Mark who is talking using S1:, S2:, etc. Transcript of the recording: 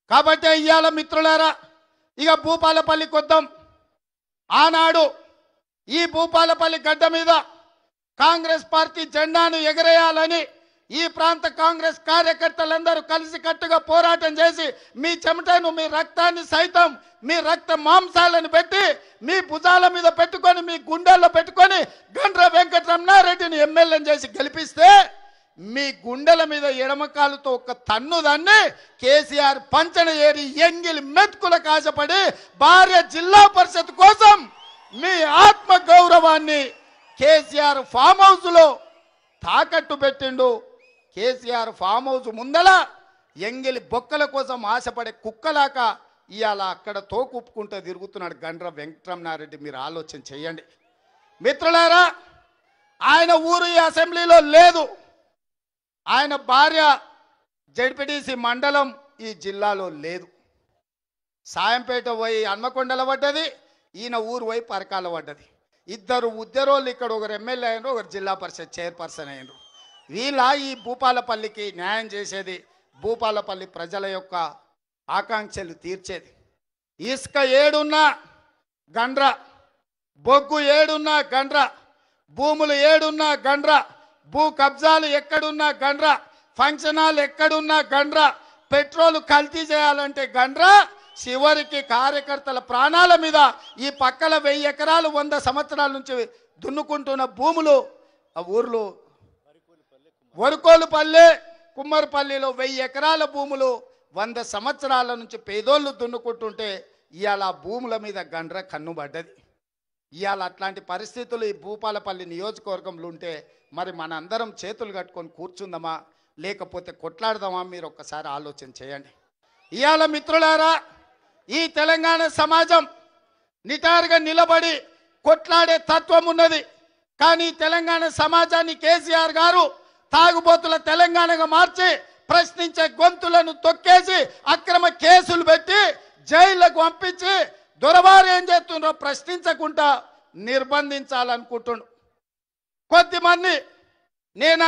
S1: కాబట్టి ఇవాళ మిత్రులారా ఇక భూపాలపల్లికి వద్దాం ఆనాడు ఈ భూపాలపల్లి గడ్డ మీద కాంగ్రెస్ పార్టీ జెండాను ఎగరేయాలని ఈ ప్రాంత కాంగ్రెస్ కార్యకర్తలందరూ కలిసి కట్టుగా పోరాటం చేసి మీ చెమటను మీ రక్తాన్ని సైతం మీ రక్త మాంసాలను పెట్టి మీ భుజాల మీద పెట్టుకొని మీ గుండెల్లో పెట్టుకొని గండ్ర వెంకటరమణారెడ్డిని ఎమ్మెల్యేని చేసి గెలిపిస్తే మీ గుండెల మీద ఎడమకాలుతో ఒక తన్ను దాన్ని కేసీఆర్ పంచన ఏరి ఎంగిలి మెతుకులకు ఆశపడి భార్య జిల్లా పరిషత్ కోసం మీ ఆత్మ గౌరవాన్ని కేసీఆర్ ఫామ్ హౌస్ లో తాకట్టు పెట్టిండు కేసీఆర్ ఫామ్ హౌస్ ముందల ఎంగిలి బొక్కల కోసం ఆశపడే కుక్కలాక ఇవాళ అక్కడ తోకుప్పుకుంటూ తిరుగుతున్నాడు గండ్ర వెంకటరమణారెడ్డి మీరు ఆలోచన చేయండి మిత్రులారా ఆయన ఊరు ఈ అసెంబ్లీలో లేదు ఆయన భార్య జడ్పీటీసీ మండలం ఈ జిల్లాలో లేదు సాయంపేట పోయి హన్మకొండల పడ్డది ఈయన ఊరు పోయి పరకాల పడ్డది ఇద్దరు ఉద్యోగులు ఇక్కడ ఒకరు ఎమ్మెల్యే అయినారు ఒకరు జిల్లా పరిషత్ చైర్పర్సన్ అయినారు వీళ్ళ ఈ భూపాలపల్లికి న్యాయం చేసేది భూపాలపల్లి ప్రజల యొక్క ఆకాంక్షలు తీర్చేది ఇసుక ఏడున్నా గండ్ర బొగ్గు ఏడున్నా గండ్ర భూములు ఏడున్నా గండ్ర భూ కబ్జాలు ఎక్కడున్నా గండ్ర ఫంక్షన్ హాల్ ఎక్కడున్నా గండ్ర పెట్రోల్ కల్తీ చేయాలంటే గండ్ర చివరికి కార్యకర్తల ప్రాణాల మీద ఈ పక్కల వెయ్యి ఎకరాలు వంద సంవత్సరాల నుంచి దున్నుకుంటున్న భూములు ఆ ఊర్లో వరుకోలుపల్లె కుమ్మరిపల్లిలో వెయ్యి ఎకరాల భూములు వంద సంవత్సరాల నుంచి పేదోళ్ళు దున్నుకుంటుంటే ఇవాళ ఆ భూముల మీద గండ్ర కన్నుబడ్డది ఇవాళ అట్లాంటి పరిస్థితులు ఈ భూపాలపల్లి నియోజకవర్గంలో ఉంటే మరి మనందరం చేతులు కట్టుకొని కూర్చుందామా లేకపోతే కొట్లాడదామా మీరు ఒక్కసారి ఆలోచన చేయండి ఇవాళ మిత్రులారా ఈ తెలంగాణ సమాజం నిటారుగా నిలబడి కొట్లాడే తత్వం ఉన్నది కానీ తెలంగాణ సమాజాన్ని కేసీఆర్ గారు తాగుబోతుల తెలంగాణగా మార్చి ప్రశ్నించే గొంతులను తొక్కేసి అక్రమ కేసులు పెట్టి జైళ్లకు పంపించి దొరవారు ఏం చేస్తుండ్రో ప్రశ్నించకుండా నిర్బంధించాలనుకుంటుండు కొద్దిమంది నేను